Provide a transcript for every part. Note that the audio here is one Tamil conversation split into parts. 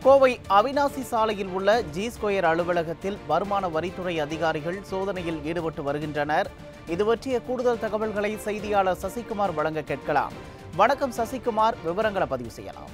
கோவை அவினாசி சாலையில் உள்ள ஜி ஸ்கொயர் அலுவலகத்தில் வருமான வரித்துறை அதிகாரிகள் சோதனையில் ஈடுபட்டு வருகின்றனர் இது பற்றிய கூடுதல் தகவல்களை செய்தியாளர் சசிகுமார் வழங்க கேட்கலாம் வணக்கம் சசிகுமார் விவரங்களை பதிவு செய்யலாம்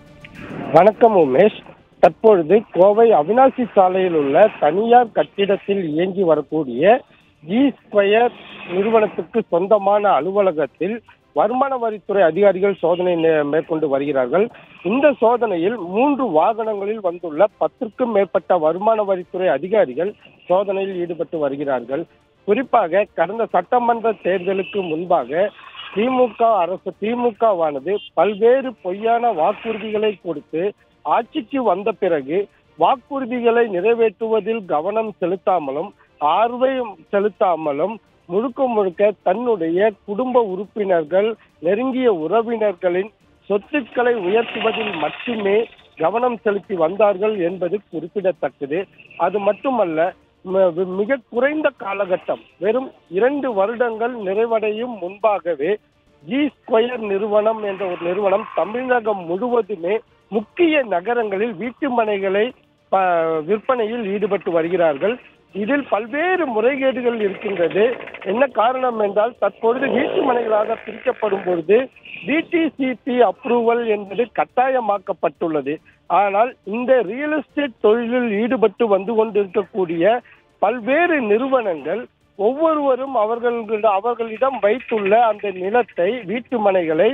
வணக்கம் உமேஷ் தற்பொழுது கோவை அவினாசி சாலையில் உள்ள தனியார் கட்டிடத்தில் இயங்கி வரக்கூடிய ஜி ஸ்கொயர் நிறுவனத்துக்கு சொந்தமான அலுவலகத்தில் வருமான வரித்துறை அதிகாரிகள் சோதனை நே- மேற்கொண்டு வருகிறார்கள் இந்த சோதனையில் மூன்று வாகனங்களில் வந்துள்ள பத்திற்கும் மேற்பட்ட வருமான வரித்துறை அதிகாரிகள் சோதனையில் ஈடுபட்டு வருகிறார்கள் குறிப்பாக கடந்த சட்டமன்ற தேர்தலுக்கு முன்பாக திமுக அரசு திமுகவானது பல்வேறு பொய்யான வாக்குறுதிகளை கொடுத்து ஆட்சிக்கு வந்த பிறகு வாக்குறுதிகளை நிறைவேற்றுவதில் கவனம் செலுத்தாமலும் ஆர்வம் செலுத்தாமலும் முழுக்க முழுக்க தன்னுடைய குடும்ப உறுப்பினர்கள் நெருங்கிய உறவினர்களின் சொத்துக்களை உயர்த்துவதில் மட்டுமே கவனம் செலுத்தி வந்தார்கள் என்பது குறிப்பிடத்தக்கது அது மட்டுமல்ல ம- மிக குறைந்த காலகட்டம் வெறும் இரண்டு வருடங்கள் நிறைவடையும் முன்பாகவே ஜி ஸ்கொயர் நிறுவனம் என்ற ஒரு நிறுவனம் தமிழகம் முழுவதுமே முக்கிய நகரங்களில் வீட்டு மனைகளை ப- விற்பனையில் ஈடுபட்டு வருகிறார்கள் இதில் பல்வேறு முறைகேடுகள் இருக்கின்றது என்ன காரணம் என்றால் தற்பொழுது வீட்டு மனைகளாக பிரிக்கப்படும் பொழுது டிடிசிபி அப்ரூவல் என்பது கட்டாயமாக்கப்பட்டுள்ளது ஆனால் இந்த ரியல் எஸ்டேட் தொழிலில் ஈடுபட்டு வந்து கொண்டிருக்கக்கூடிய பல்வேறு நிறுவனங்கள் ஒவ்வொருவரும் அவர்கள் அவர்களிடம் வைத்துள்ள அந்த நிலத்தை வீட்டு மனைகளை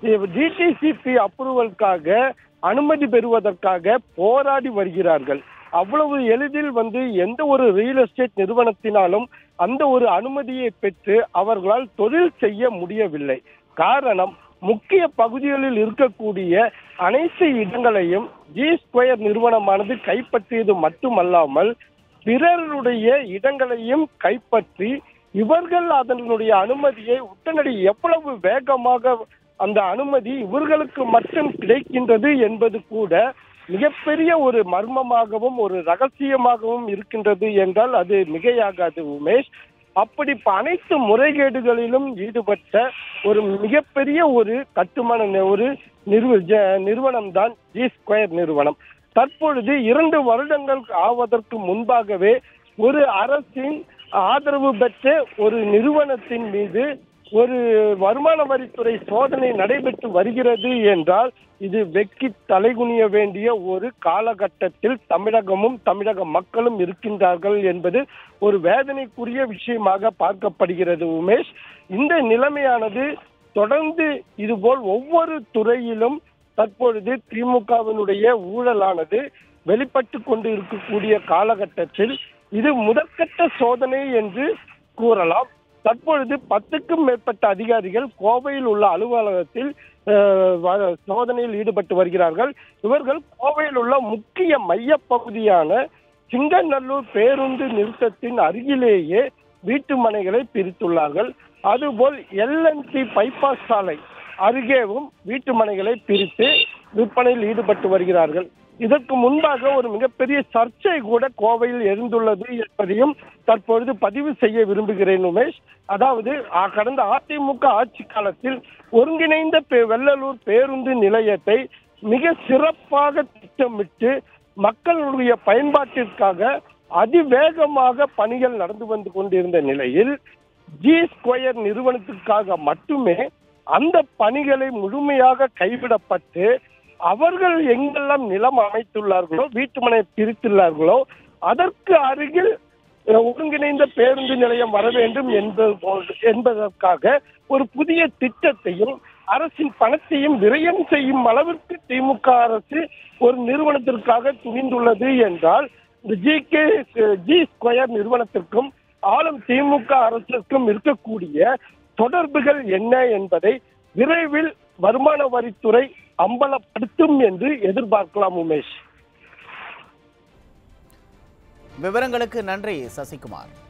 டிடிசிபி அப்ரூவலுக்காக அனுமதி பெறுவதற்காக போராடி வருகிறார்கள் அவ்வளவு எளிதில் வந்து எந்த ஒரு ரியல் எஸ்டேட் நிறுவனத்தினாலும் அந்த ஒரு அனுமதியை பெற்று அவர்களால் தொழில் செய்ய முடியவில்லை காரணம் முக்கிய பகுதிகளில் இருக்கக்கூடிய அனைத்து இடங்களையும் ஜி ஸ்கொயர் நிறுவனமானது கைப்பற்றியது மட்டுமல்லாமல் பிறருடைய இடங்களையும் கைப்பற்றி இவர்கள் அதனுடைய அனுமதியை உடனடி எவ்வளவு வேகமாக அந்த அனுமதி இவர்களுக்கு மட்டும் கிடைக்கின்றது என்பது கூட மிகப்பெரிய ஒரு மர்மமாகவும் ஒரு ரகசியமாகவும் இருக்கின்றது என்றால் அது மிகையாகாது உமேஷ் அப்படி இப்ப அனைத்து முறைகேடுகளிலும் ஈடுபட்ட ஒரு மிகப்பெரிய ஒரு கட்டுமான நி- ஒரு நிறுவ நிறுவனம் தான் ஜி ஸ்கொயர் நிறுவனம் தற்பொழுது இரண்டு வருடங்கள் ஆவதற்கு முன்பாகவே ஒரு அரசின் ஆதரவு பெற்ற ஒரு நிறுவனத்தின் மீது ஒரு வருமான வரித்துறை சோதனை நடைபெற்று வருகிறது என்றால் இது வெக்கி தலைகுனிய வேண்டிய ஒரு காலகட்டத்தில் தமிழகமும் தமிழக மக்களும் இருக்கின்றார்கள் என்பது ஒரு வேதனைக்குரிய விஷயமாக பார்க்கப்படுகிறது உமேஷ் இந்த நிலைமையானது தொடர்ந்து இதுபோல் ஒவ்வொரு துறையிலும் தற்பொழுது திமுகவினுடைய ஊழலானது வெளிப்பட்டு கொண்டு இருக்கக்கூடிய காலகட்டத்தில் இது முதற்கட்ட சோதனை என்று கூறலாம் தற்பொழுது பத்துக்கும் மேற்பட்ட அதிகாரிகள் கோவையில் உள்ள அலுவலகத்தில் அஹ், வ- சோதனையில் ஈடுபட்டு வருகிறார்கள் இவர்கள் கோவையில் உள்ள முக்கிய மையப்பகுதியான சிங்கநல்லூர் பேருந்து நிறுத்தத்தின் அருகிலேயே வீட்டு மனைகளை பிரித்துள்ளார்கள் அதுபோல் எல்என்சி பைபாஸ் சாலை அருகேவும் வீட்டு மனைகளை பிரித்து விற்பனையில் ஈடுபட்டு வருகிறார்கள் இதற்கு முன்பாக ஒரு மிகப்பெரிய சர்ச்சை கூட கோவையில் எழுந்துள்ளது என்பதையும் தற்பொழுது பதிவு செய்ய விரும்புகிறேன் உமேஷ் அதாவது ஆ, கடந்த அதிமுக ஆட்சி காலத்தில் ஒருங்கிணைந்த பே- வெள்ளலூர் பேருந்து நிலையத்தை மிக சிறப்பாக திட்டமிட்டு மக்களுடைய பயன்பாட்டிற்காக அதிவேகமாக பணிகள் நடந்து வந்து கொண்டிருந்த நிலையில் ஜி ஸ்கொயர் நிறுவனத்துக்காக மட்டுமே அந்த பணிகளை முழுமையாக கைவிடப்பட்டு அவர்கள் எங்கெல்லாம் நிலம் அமைத்துள்ளார்களோ வீட்டுமனை பிரித்துள்ளார்களோ அதற்கு அருகில் அஹ், ஒருங்கிணைந்த பேருந்து நிலையம் வர வேண்டும் என்பது போன்று என்பதற்காக ஒரு புதிய திட்டத்தையும் அரசின் பணத்தையும் விரயம் செய்யும் அளவிற்கு திமுக அரசு ஒரு நிறுவனத்திற்காக துணிந்துள்ளது என்றால் இந்த ஜி கே ஜி ஸ்கொயர் நிறுவனத்திற்கும் ஆளும் திமுக அரசிற்கும் இருக்கக்கூடிய தொடர்புகள் என்ன என்பதை விரைவில் வருமான வரித்துறை அம்பலப்படுத்தும் என்று எதிர்பார்க்கலாம் உமேஷ் விவரங்களுக்கு நன்றி சசிகுமார்